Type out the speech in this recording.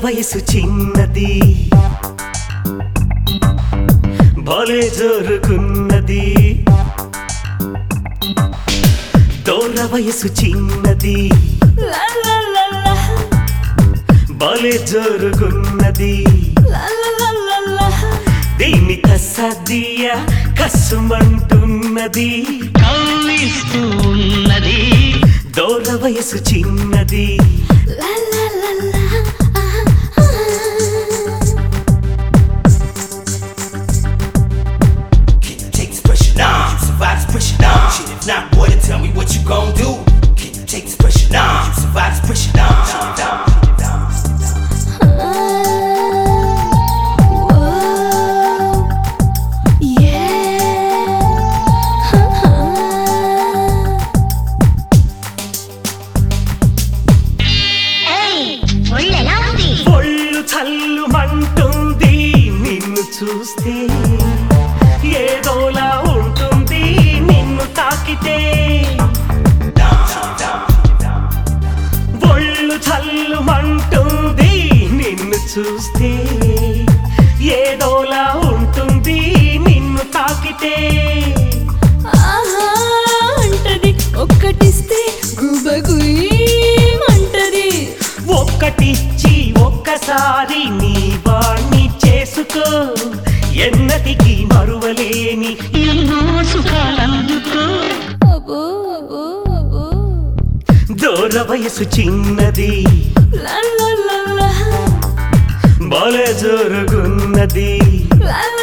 వయసు చిన్నది భలే జరుగున్నది దూర వయసు చిన్నది లా లా లా లా భలే జరుగున్నది లా లా లా లా లా దీన్ని కసదియ కసుమంటున్నది కవ్విస్తూ ఉన్నది దూర వయసు చిన్నది లా లా లా లా ఆ, ఆ. Can you take this pressure now? You survive this pressure now. Shit, if not, boy, then tell me what you gon' do. Can you take this pressure now? You survive this pressure now. Shit, if not, ఒళ్ళెలా ఉంది ఒళ్ళు చల్లుమంటుంది నిన్ను చూస్తే ఏదోలా ఉంటుంది నిన్ను తాకితే ఒళ్ళు చల్లుమంటుంది నిన్ను చూస్తే ఏదోలా ఉంటుంది నిన్ను తాకితే ఆహా అంటది ఒక్కటిస్తే గుబగుయ్యమంటది ఒక్కటిచ్చి ఒక్కసారి నీ వాణ్ణి చేసుకో ఎన్నటికి మరువలేని ఎన్నో సుఖాలందుకో అబ్బో అబ్బో అబ్బో దూర వయసు చిన్నది లా లా లా లా బల జరుగున్నది లా